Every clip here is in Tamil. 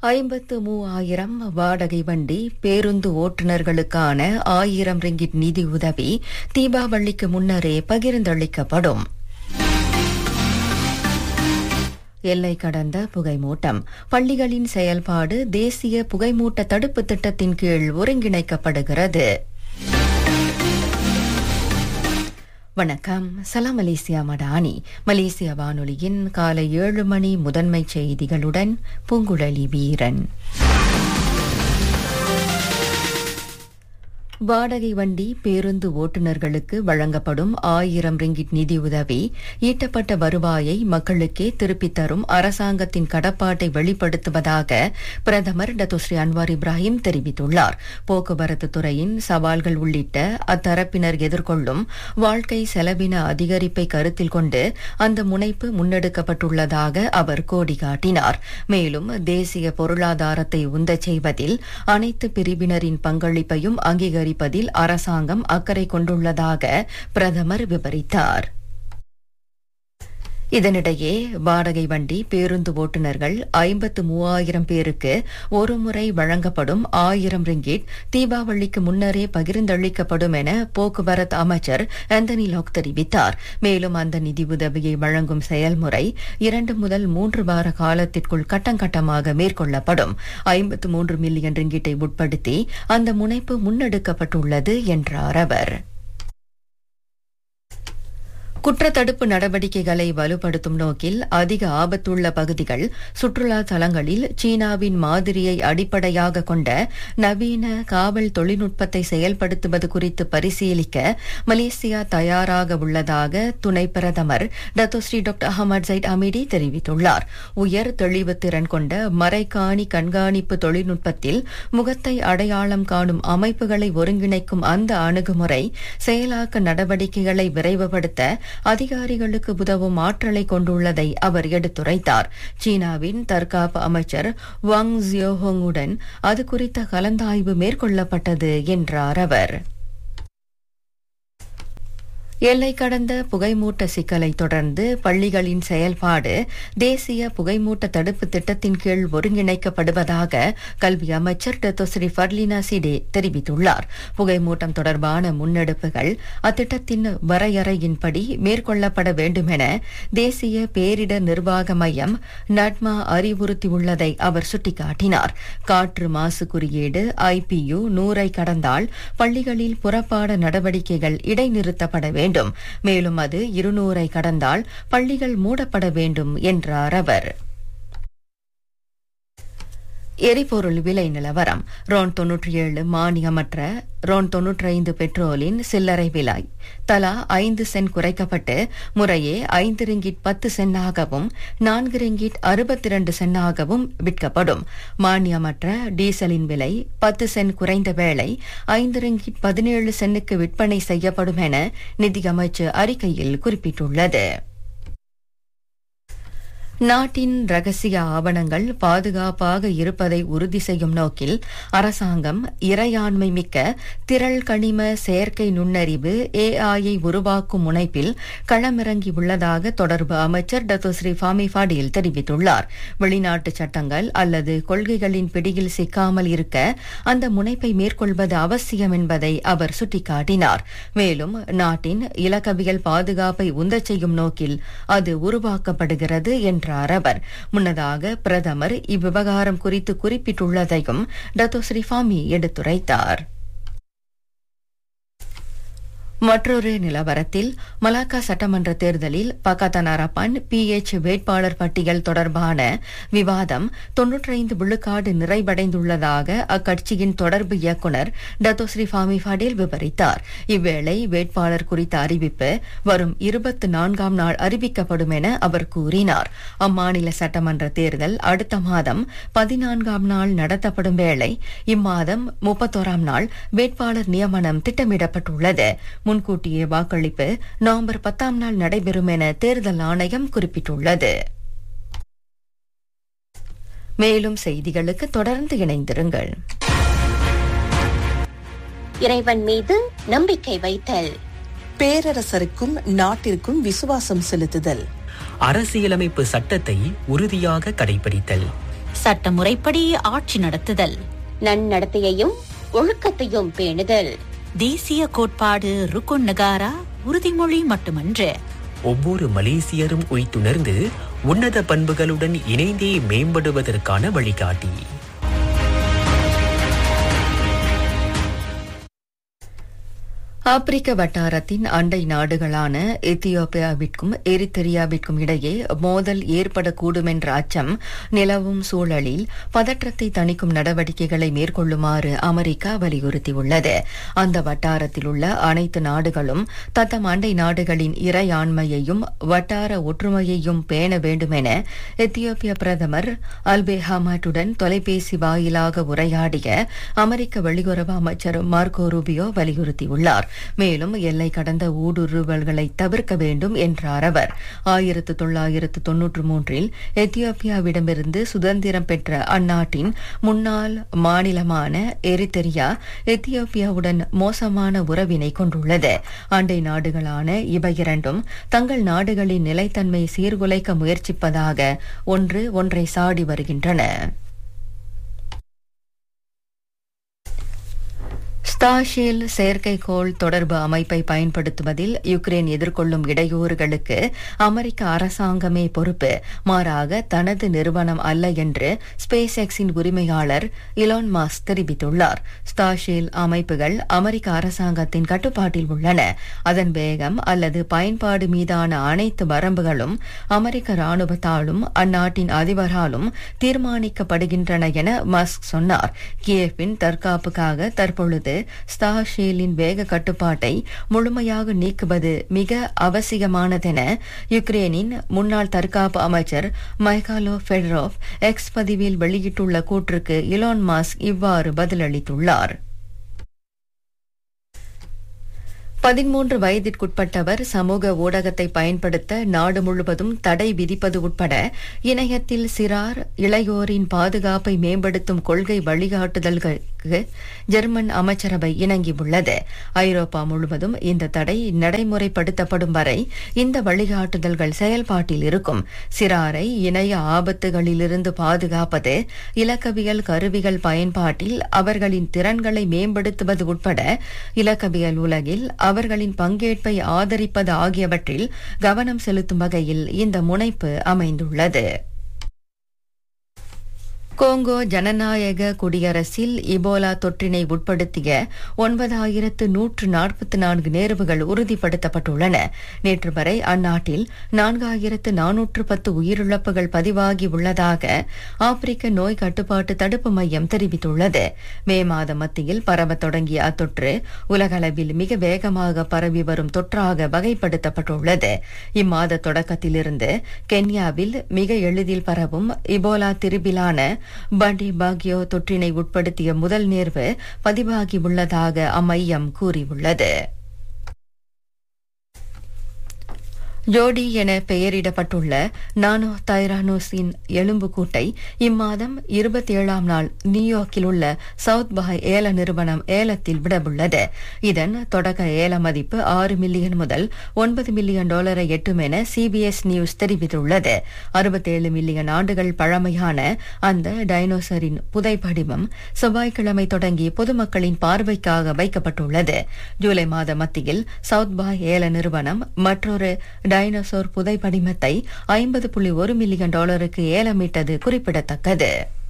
ஐம்பத்து மூவாயிரம் வாடகை வண்டி பேருந்து ஓட்டுநர்களுக்கான ஆயிரம் ரிங்கிட் நிதி உதவி தீபாவளிக்கு முன்னரே பகிர்ந்தளிக்கப்படும் எல்லை கடந்த புகைமூட்டம் பள்ளிகளின் செயல்பாடு தேசிய புகைமூட்ட தடுப்பு திட்டத்தின் கீழ் ஒருங்கிணைக்கப்படுகிறது வணக்கம் சலாம் மலேசியா மடானி மலேசிய வானொலியின் காலை ஏழு மணி முதன்மை செய்திகளுடன் பூங்குழலி வீரன் வாடகை வண்டி பேருந்து ஓட்டுநர்களுக்கு வழங்கப்படும் ஆயிரம் ரிங்கிட் நிதியுதவி ஈட்டப்பட்ட வருவாயை மக்களுக்கே திருப்பித் தரும் அரசாங்கத்தின் கடப்பாட்டை வெளிப்படுத்துவதாக பிரதமர் டத்துஸ்ரீ அன்வார் இப்ராஹிம் தெரிவித்துள்ளார் போக்குவரத்து துறையின் சவால்கள் உள்ளிட்ட அத்தரப்பினர் எதிர்கொள்ளும் வாழ்க்கை செலவின அதிகரிப்பை கருத்தில் கொண்டு அந்த முனைப்பு முன்னெடுக்கப்பட்டுள்ளதாக அவர் கோடி காட்டினார் மேலும் தேசிய பொருளாதாரத்தை உந்தச் செய்வதில் அனைத்து பிரிவினரின் பங்களிப்பையும் அங்கீகரி அதிகரிப்பதில் அரசாங்கம் அக்கறை கொண்டுள்ளதாக பிரதமர் விவரித்தார் இதனிடையே வாடகை வண்டி பேருந்து ஓட்டுநர்கள் ஐம்பத்து மூவாயிரம் பேருக்கு ஒருமுறை வழங்கப்படும் ஆயிரம் ரிங்கிட் தீபாவளிக்கு முன்னரே பகிர்ந்தளிக்கப்படும் என போக்குவரத்து அமைச்சர் ஆந்தனி லாக் தெரிவித்தார் மேலும் அந்த நிதி உதவியை வழங்கும் செயல்முறை இரண்டு முதல் மூன்று வார காலத்திற்குள் கட்டங்கட்டமாக மேற்கொள்ளப்படும் ஐம்பத்து மூன்று மில்லியன் ரிங்கிட்டை உட்படுத்தி அந்த முனைப்பு முன்னெடுக்கப்பட்டுள்ளது என்றார் அவர் குற்றத்தடுப்பு நடவடிக்கைகளை வலுப்படுத்தும் நோக்கில் அதிக ஆபத்துள்ள பகுதிகள் சுற்றுலா தலங்களில் சீனாவின் மாதிரியை அடிப்படையாக கொண்ட நவீன காவல் தொழில்நுட்பத்தை செயல்படுத்துவது குறித்து பரிசீலிக்க மலேசியா தயாராக உள்ளதாக துணை பிரதமர் Datuk Seri doctor Ahmad Zahid Hamidi தெரிவித்துள்ளார் உயர் தெளிவு திறன் கொண்ட மறைக்காணி கண்காணிப்பு தொழில்நுட்பத்தில் முகத்தை அடையாளம் காணும் அமைப்புகளை ஒருங்கிணைக்கும் அந்த அணுகுமுறை செயலாக்க நடவடிக்கைகளை விரைவுபடுத்த அதிகாரிகளுக்கு உதவும் ஆற்றலை கொண்டுள்ளதை அவர் எடுத்துரைத்தார் சீனாவின் தற்காப்பு அமைச்சர் வாங் ஜியோஹோங்குடன் அது குறித்த கலந்தாய்வு மேற்கொள்ளப்பட்டது என்றார் அவர் எல்லை கடந்த புகைமூட்ட சிக்கலை தொடர்ந்து பள்ளிகளின் செயல்பாடு தேசிய புகைமூட்ட தடுப்பு திட்டத்தின் கீழ் ஒருங்கிணைக்கப்படுவதாக கல்வி அமைச்சர் டத்தோஸ்ரீ ஃபர்லினா சிடே தெரிவித்துள்ளார் புகைமூட்டம் தொடர்பான முன்னெடுப்புகள் அத்திட்டத்தின் வரையறையின்படி மேற்கொள்ளப்பட வேண்டும் என தேசிய பேரிடர் நிர்வாக மையம் நட்மா அறிவுறுத்தியுள்ளதை அவர் சுட்டிக்காட்டினார் காற்று மாசு குறியீடு ஐபியு நூறை கடந்தால் பள்ளிகளில் புறப்பாட நடவடிக்கைகள் இடைநிறுத்தப்பட வேண்டும் வேண்டும் மேலும் அது இருநூறை கடந்தால் பள்ளிகள் மூடப்பட வேண்டும் என்றார் அவர் எரிபொருள் விலை நிலவரம் ரோன் தொன்னூற்றி ஏழு மானியமற்ற ரோன் தொன்னூற்றி ஐந்து பெட்ரோலின் சில்லறை விலை தலா ஐந்து சென்ட் குறைக்கப்பட்டு முறையே ஐந்து ரிங்கிட் பத்து சென்னாகவும் நான்கு ரிங்கிட் அறுபத்தி இரண்டு சென்னாகவும் விற்கப்படும் மானியமற்ற டீசலின் விலை பத்து சென்ட் குறைந்த வேளை ஐந்து ரிங்கிட் பதினேழு சென்னுக்கு விற்பனை செய்யப்படும் என நிதியமைச்சு அறிக்கையில் குறிப்பிட்டுள்ளது நாட்டின் ரகசிய ஆவணங்கள் பாதுகாப்பாக இருப்பதை உறுதி செய்யும் நோக்கில் அரசாங்கம் இறையாண்மை மிக்க திரள் கனிம செயற்கை நுண்ணறிவு ஏஐயை உருவாக்கும் முனைப்பில் களமிறங்கியுள்ளதாக தொடர்பு அமைச்சர் டத்தோஸ்ரீ ஃபாமி ஃபாடியில் தெரிவித்துள்ளார் வெளிநாட்டு சட்டங்கள் அல்லது கொள்கைகளின் பிடியில் சிக்காமல் இருக்க அந்த முனைப்பை மேற்கொள்வது அவசியம் என்பதை அவர் சுட்டிக்காட்டினார் மேலும் நாட்டின் இலக்கவியல் பாதுகாப்பை உந்தச் செய்யும் நோக்கில் அது உருவாக்கப்படுகிறது என்றார் என்றார் அவர் முன்னதாக பிரதமர் இவ்விவகாரம் குறித்து குறிப்பிட்டுள்ளதையும் டத்தோஸ்ரீ ஃபாமி எடுத்துரைத்தார் மற்றொரு நிலவரத்தில் மலாக்கா சட்டமன்ற தேர்தலில் பகதான் அரப்பான் பி எச் வேட்பாளர் பட்டியல் தொடர்பான விவாதம் தொன்னூற்றைந்து விழுக்காடு நிறைவடைந்துள்ளதாக அக்கட்சியின் தொடர்பு இயக்குநர் டத்தோஸ்ரீ ஃபாமி ஃபடேல் விவரித்தார் இவ்வேளை வேட்பாளர் குறித்த அறிவிப்பு வரும் இருபத்தி நான்காம் நாள் அறிவிக்கப்படும் என அவர் கூறினார் அம்மாநில சட்டமன்ற தேர்தல் அடுத்த மாதம் பதினான்காம் நாள் நடத்தப்படும் வேளை இம்மாதம் முப்பத்தோராம் நாள் வேட்பாளர் நியமனம் திட்டமிடப்பட்டுள்ளது முன்கூட்டியே வாக்களிப்பு நவம்பர் பத்தாம் நாள் நடைபெறும் என தேர்தல் ஆணையம் குறிப்பிட்டுள்ளது மேலும் செய்திகளுக்கு தொடர்ந்து இணைந்திருங்கள் இறைவன் மீது நம்பிக்கை வைத்தல் பேரரசருக்கும் நாட்டிற்கும் விசுவாசம் செலுத்துதல் அரசியலமைப்பு சட்டத்தை உறுதியாக கடைபிடித்தல் சட்டமுறைப்படி ஆட்சி நடத்துதல் நன்னடத்தையையும் ஒழுக்கத்தையும் பேணுதல் தேசிய கோட்பாடு ருக்குன் நகாரா உறுதிமொழி மட்டுமன்று ஒவ்வொரு மலேசியரும் உய்த்துணர்ந்து உன்னத பண்புகளுடன் இணைந்தே மேம்படுவதற்கான வழிகாட்டி ஆப்பிரிக்க வட்டாரத்தின் அண்டை நாடுகளான எத்தியோப்பியாவிற்கும் எரித்திரியாவிற்கும் இடையே மோதல் ஏற்படக்கூடும் என்ற அச்சம் நிலவும் சூழலில் பதற்றத்தை தணிக்கும் நடவடிக்கைகளை மேற்கொள்ளுமாறு அமெரிக்கா வலியுறுத்தியுள்ளது அந்த வட்டாரத்தில் உள்ள அனைத்து நாடுகளும் தத்தம் அண்டை நாடுகளின் இறையாண்மையையும் வட்டார ஒற்றுமையையும் பேண வேண்டும் என எத்தியோப்பிய பிரதமர் அல்பே ஹமாட்டுடன் தொலைபேசி வாயிலாக உரையாடிய அமெரிக்க வெளியுறவு அமைச்சர் மார்கோ ரூபியோ வலியுறுத்தியுள்ளார் மேலும் எல்லை கடந்த ஊடுருவல்களை தவிர்க்க வேண்டும் என்றார் அவர் ஆயிரத்து தொள்ளாயிரத்து தொன்னூற்று மூன்றில் எத்தியோப்பியாவிடமிருந்து சுதந்திரம் பெற்ற அந்நாட்டின் முன்னாள் மாநிலமான எரித்தெரியா எத்தியோப்பியாவுடன் மோசமான உறவினை கொண்டுள்ளது அண்டை நாடுகளான இவை இரண்டும் தங்கள் நாடுகளின் நிலைத்தன்மை சீர்குலைக்க முயற்சிப்பதாக ஒன்று ஒன்றை சாடி வருகின்றன ஸ்டாஷில் செயற்கைக்கோள் தொடர்பு அமைப்பை பயன்படுத்துவதில் யுக்ரைன் எதிர்கொள்ளும் இடையூறுகளுக்கு அமெரிக்க அரசாங்கமே பொறுப்பு மாறாக தனது நிறுவனம் அல்ல என்று ஸ்பேஸ் எக்ஸின் உரிமையாளர் இலான் மாஸ் தெரிவித்துள்ளார் ஸ்டாஷில் அமைப்புகள் அமெரிக்க அரசாங்கத்தின் கட்டுப்பாட்டில் உள்ளன அதன் வேகம் அல்லது பயன்பாடு மீதான அனைத்து வரம்புகளும் அமெரிக்க ராணுவத்தாலும் அந்நாட்டின் அதிபராலும் தீர்மானிக்கப்படுகின்றன என மஸ்க் சொன்னார் கியேவின் தற்காப்புக்காக தற்பொழுது ஸ்டாஷேலின் வேக கட்டுப்பாட்டை முழுமையாக நீக்குவது மிக அவசியமானதென யுக்ரேனின் முன்னாள் தற்காப்பு அமைச்சர் மைகாலோ ஃபெடரோவ் எக்ஸ் பதிவில் வெளியிட்டுள்ள கூற்றுக்கு இலான் மாஸ்க் இவ்வாறு பதிலளித்துள்ளார் பதிமூன்று வயதிற்குட்பட்டவர் சமூக ஊடகத்தை பயன்படுத்த நாடு முழுவதும் தடை விதிப்பது உட்பட இணையத்தில் சிறார் இளையோரின் பாதுகாப்பை மேம்படுத்தும் கொள்கை வழிகாட்டுதல்களுக்கு ஜெர்மன் அமைச்சரவை இணங்கியுள்ளது ஐரோப்பா முழுவதும் இந்த தடை நடைமுறைப்படுத்தப்படும் வரை இந்த வழிகாட்டுதல்கள் செயல்பாட்டில் இருக்கும் சிறாரை இணைய ஆபத்துகளிலிருந்து பாதுகாப்பது இலக்கவியல் கருவிகள் பயன்பாட்டில் அவர்களின் திறன்களை மேம்படுத்துவது உட்பட இலக்கவியல் உலகில் அவர்களின் பங்கேற்பை ஆதரிப்பது ஆகியவற்றில் கவனம் செலுத்தும் வகையில் இந்த முனைப்பு அமைந்துள்ளது கோங்கோ ஜனநாயக குடியரசில் இபோலா தொற்றினை உட்படுத்திய ஒன்பதாயிரத்து நூற்று நாற்பத்தி நான்கு நேர்வுகள் உறுதிப்படுத்தப்பட்டுள்ளன நேற்று வரை அந்நாட்டில் நான்காயிரத்து நானூற்று பத்து உயிரிழப்புகள் பதிவாகி உள்ளதாக ஆப்பிரிக்க நோய் கட்டுப்பாட்டு தடுப்பு மையம் தெரிவித்துள்ளது மே மாத மத்தியில் பரவத் தொடங்கிய அத்தொற்று உலகளவில் மிக வேகமாக பரவி வரும் தொற்றாக வகைப்படுத்தப்பட்டுள்ளது இம்மாத தொடக்கத்திலிருந்து கென்யாவில் மிக எளிதில் பரவும் இபோலா திருபிலான பண்டி பாக்யோ தொற்றினை உட்படுத்திய முதல் நேர்வு பதிவாகியுள்ளதாக அம்மையம் கூறியுள்ளது ஜோடி என பெயரிடப்பட்டுள்ள நானோ தைரானோஸின் எலும்புக்கூட்டை இம்மாதம் இருபத்தி ஏழாம் நாள் நியூயார்க்கில் உள்ள சவுத் பாய் ஏல நிறுவனம் ஏலத்தில் விடவுள்ளது இதன் தொடக்க ஏல மதிப்பு ஆறு மில்லியன் முதல் ஒன்பது மில்லியன் டாலரை எட்டும் என சிபிஎஸ் நியூஸ் தெரிவித்துள்ளது அறுபத்தேழு மில்லியன் ஆண்டுகள் பழமையான அந்த டைனோசரின் புதைப்படிமம் செவ்வாய்க்கிழமை தொடங்கி பொதுமக்களின் பார்வைக்காக வைக்கப்பட்டுள்ளது ஜூலை மாத மத்தியில் சவுத் பாய் ஏல நிறுவனம் மற்றொரு டைனோசோர் புதைப்படிமத்தை ஐம்பது புள்ளி ஒரு மில்லியன் டாலருக்கு ஏலமிட்டது குறிப்பிடத்தக்கது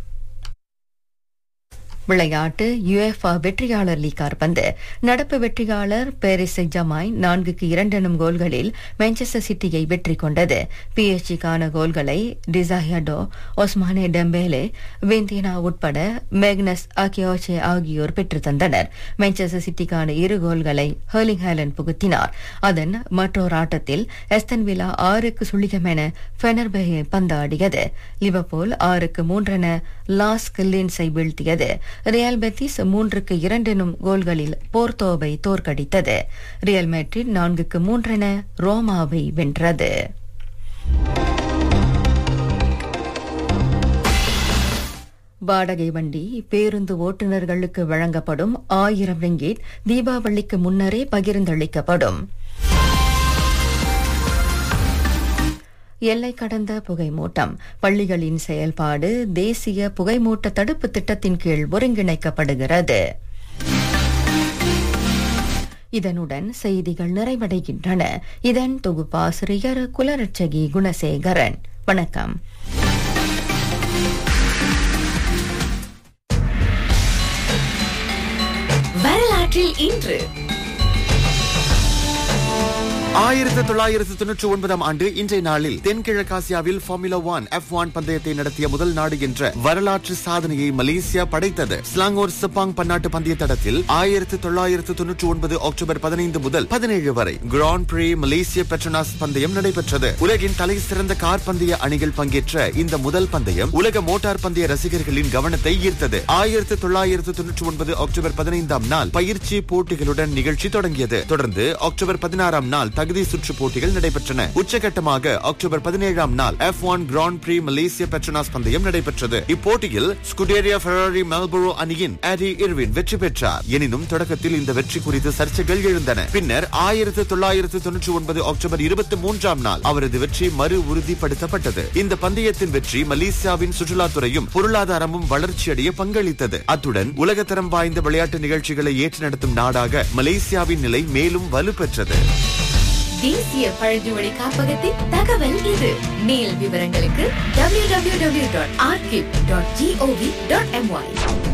விளையாட்டு யுஎஃப்ஆ வெற்றியாளர் லீக் கால்பந்து நடப்பு வெற்றியாளர் பாரிஸ் ஜமாய் நான்குக்கு இரண்டு எனும் கோல்களில் மான்செஸ்டர் சிட்டியை வெற்றி கொண்டது பிஎஸ்ஜிக்கான கோல்களை டிசாயடோ ஒஸ்மானே டெம்பேலே வெந்தினா உட்பட மேக்னஸ் அகியோச்சே ஆகியோர் பெற்றுத் தந்தனர் மான்செஸ்டர் சிட்டிக்கான இரு கோல்களை ஹர்லிங் ஹேலன் புகுத்தினார் அதன் மற்றொரு ஆட்டத்தில் எஸ்தன் விழா ஆறுக்கு சுழிகம் என ஃபெனர்பெஹே பந்தாடியது லிவர்பூல் ஆறுக்கு மூன்றென லாஸ் கில்லின்ஸை வீழ்த்தியது ரியல் பெத்திஸ் மூன்றுக்கு இரண்டெனும் கோல்களில் போர்த்தோவை தோற்கடித்தது ரியல் மேட்ரிட் நான்குக்கு மூன்றென ரோமாவை வென்றது வாடகை வண்டி பேருந்து ஓட்டுநர்களுக்கு வழங்கப்படும் ஆயிரம் ரிங்கீட் தீபாவளிக்கு முன்னரே பகிர்ந்தளிக்கப்படும் எல்லை கடந்த புகைமூட்டம் பள்ளிகளின் செயல்பாடு தேசிய புகைமூட்ட தடுப்பு திட்டத்தின் கீழ் ஒருங்கிணைக்கப்படுகிறது இதனுடன் செய்திகள் நிறைவடைகின்றன இதன் தொகுப்பாசிரியர் குலரட்சகி குணசேகரன் வணக்கம் வரலாற்றில் இன்று ஆயிரத்தி தொள்ளாயிரத்தி தொன்னூற்றி ஒன்பதாம் ஆண்டு இன்றைய நாளில் தென்கிழக்காசியாவில் ஃபார்முலா ஒன் எஃப் ஒன் பந்தயத்தை நடத்திய முதல் நாடு என்ற வரலாற்று சாதனையை மலேசியா படைத்தது ஸ்லாங்கோர் செப்பாங் பன்னாட்டு பந்தய தடத்தில் ஆயிரத்தி தொள்ளாயிரத்து தொன்னூற்றி ஒன்பது அக்டோபர் பதினைந்து முதல் பதினேழு வரை கிராண்ட் பிரீ மலேசிய பெட்ரோனாஸ் பந்தயம் நடைபெற்றது உலகின் தலை சிறந்த கார் பந்தய அணிகள் பங்கேற்ற இந்த முதல் பந்தயம் உலக மோட்டார் பந்தய ரசிகர்களின் கவனத்தை ஈர்த்தது ஆயிரத்தி தொள்ளாயிரத்து தொன்னூற்றி ஒன்பது அக்டோபர் பதினைந்தாம் நாள் பயிற்சி போட்டிகளுடன் நிகழ்ச்சி தொடங்கியது தொடர்ந்து அக்டோபர் பதினாறாம் நாள் தகுதி சுற்று போட்டிகள் நடைபெற்றன உச்சகட்டமாக அக்டோபர் பதினேழாம் நாள் எஃப் ஒன் கிராண்ட் பிரீ மலேசிய பெட்ரோனாஸ் பந்தயம் நடைபெற்றது இப்போட்டியில் ஸ்குடேரியா ஃபெராரி மெல்பரோ அணியின் ஆரி இர்வின் வெற்றி பெற்றார் எனினும் தொடக்கத்தில் இந்த வெற்றி குறித்து சர்ச்சைகள் எழுந்தன பின்னர் ஆயிரத்தி தொள்ளாயிரத்து தொன்னூற்றி ஒன்பது அக்டோபர் இருபத்தி மூன்றாம் நாள் அவரது வெற்றி மறு உறுதிப்படுத்தப்பட்டது இந்த பந்தயத்தின் வெற்றி மலேசியாவின் சுற்றுலாத்துறையும் பொருளாதாரமும் வளர்ச்சியடைய பங்களித்தது அத்துடன் உலகத்தரம் வாய்ந்த விளையாட்டு நிகழ்ச்சிகளை ஏற்று நடத்தும் நாடாக மலேசியாவின் நிலை மேலும் வலுப்பெற்றது தேசிய பழங்குடி காப்பகத்தின் தகவல் இது மேல் விவரங்களுக்கு www.archive.gov.my